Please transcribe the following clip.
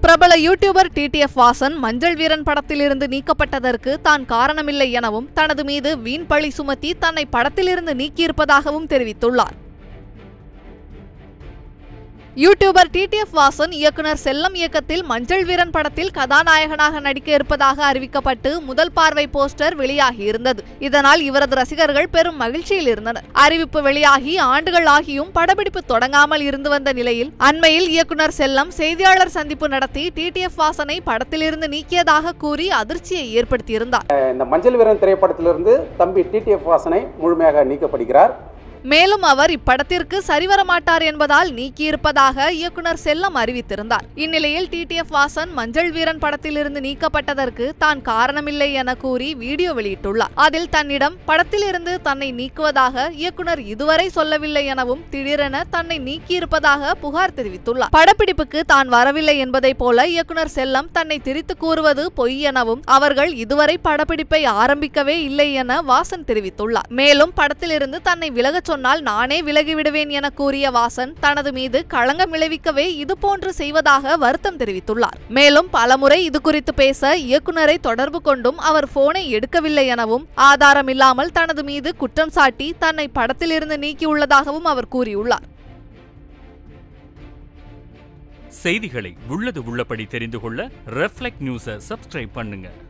பிரபல YouTuber TTF Vasan மஞ்சள் வீரன் படத்திலிருந்து நீக்கப்பட்டதற்கு தான் காரணமில்லை எனவும் தனது மீது வீண் பழி சுமத்தி தன்னை படத்திலிருந்து நீக்கியிருப்பதாகவும் தெரிவித்துள்ளார் யூடியூபர் டிடிஎஃப் வாசன் இயக்குனர் செல்லம் இயக்கத்தில் மஞ்சள் வீரன் படத்தில் கதாநாயகனாக நடிக்க இருப்பதாக அறிவிக்கப்பட்டு முதல் பார்வை போஸ்டர் வெளியாகி இருந்தது இதனால் இவரது ரசிகர்கள் பெரும் மகிழ்ச்சியில் இருந்தனர் அறிவிப்பு வெளியாகி ஆண்டுகள் ஆகியும் படப்பிடிப்பு தொடங்காமல் இருந்து வந்த நிலையில் அண்மையில் இயக்குனர் செல்லம் செய்தியாளர் சந்திப்பு நடத்தி டிடிஎஃப் வாசனை படத்திலிருந்து நீக்கியதாக கூறி அதிர்ச்சியை ஏற்படுத்தியிருந்தார் இந்த மஞ்சள் வீரன் திரைப்படத்திலிருந்து தம்பி டிடிஎஃப் வாசனை முழுமையாக நீக்கப்படுகிறார் மேலும் அவர் இப்படத்திற்கு சரிவர மாட்டார் என்பதால் நீக்கியிருப்பதாக இயக்குனர் செல்லம் அறிவித்திருந்தார் இந்நிலையில் டிடிஎஃப் வாசன் மஞ்சள் வீரன் படத்திலிருந்து நீக்கப்பட்டதற்கு தான் காரணமில்லை என கூறி வீடியோ வெளியிட்டுள்ளார் அதில் தன்னிடம் படத்திலிருந்து தன்னை நீக்குவதாக இயக்குனர் இதுவரை சொல்லவில்லை எனவும் திடீரென தன்னை நீக்கியிருப்பதாக புகார் தெரிவித்துள்ளார் படப்பிடிப்புக்கு தான் வரவில்லை என்பதைப் போல இயக்குனர் செல்லம் தன்னை திரித்து கூறுவது பொய் எனவும் அவர்கள் இதுவரை படப்பிடிப்பை ஆரம்பிக்கவே இல்லை என வாசன் தெரிவித்துள்ளார் மேலும் படத்திலிருந்து தன்னை விலகச் சொன்னால் நானே விலகிவிடுவேன் என கூறிய வாசன் தனது மீது களங்கம் விளைவிக்கவே இதுபோன்று செய்வதாக வருத்தம் தெரிவித்துள்ளார் மேலும் பலமுறை இது குறித்து பேச இயக்குனரை தொடர்பு கொண்டும் அவர் போனை எடுக்கவில்லை எனவும் ஆதாரம் இல்லாமல் தனது மீது குற்றம் சாட்டி தன்னை படத்திலிருந்து நீக்கியுள்ளதாகவும் அவர் கூறியுள்ளார் செய்திகளை உள்ளது உள்ளபடி தெரிந்து கொள்ள ரெஃப்ளெக்ட் நியூஸை சப்ஸ்கிரைப் பண்ணுங்க